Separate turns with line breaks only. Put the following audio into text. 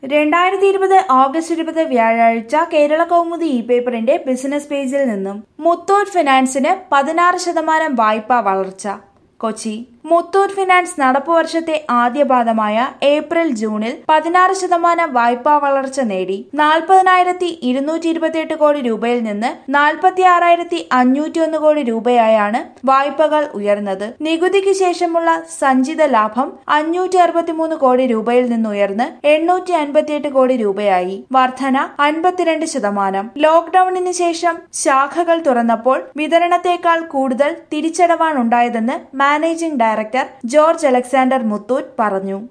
രണ്ടായിരത്തി ഇരുപത് ഓഗസ്റ്റ് ഇരുപത് വ്യാഴാഴ്ച കേരള കൗമുദി ഇ പേപ്പറിന്റെ ബിസിനസ് പേജിൽ നിന്നും മുത്തൂറ്റ് ഫിനാൻസിന് പതിനാറ് ശതമാനം വായ്പാ വളർച്ച കൊച്ചി മുത്തൂറ്റ് ഫിനാൻസ് നടപ്പു വർഷത്തെ ആദ്യ പാദമായ ഏപ്രിൽ ജൂണിൽ പതിനാറ് ശതമാനം വായ്പാ വളർച്ച നേടി നാൽപ്പതിനായിരത്തി ഇരുന്നൂറ്റി ഇരുപത്തിയെട്ട് കോടി രൂപയിൽ നിന്ന് നാൽപ്പത്തി ആറായിരത്തി അഞ്ഞൂറ്റി ഒന്ന് കോടി രൂപയായാണ് വായ്പകൾ ഉയർന്നത് നികുതിക്ക് ശേഷമുള്ള സഞ്ചിത ലാഭം അഞ്ഞൂറ്റി അറുപത്തിമൂന്ന് കോടി രൂപയിൽ നിന്നുയർന്ന് എണ്ണൂറ്റി അൻപത്തിയെട്ട് കോടി രൂപയായി വർധന അൻപത്തിരണ്ട് ശതമാനം ലോക്ഡൌണിന് ശേഷം ശാഖകൾ തുറന്നപ്പോൾ വിതരണത്തേക്കാൾ കൂടുതൽ തിരിച്ചടവാണുണ്ടായതെന്ന് managing director George Alexander Muthoot പറഞ്ഞു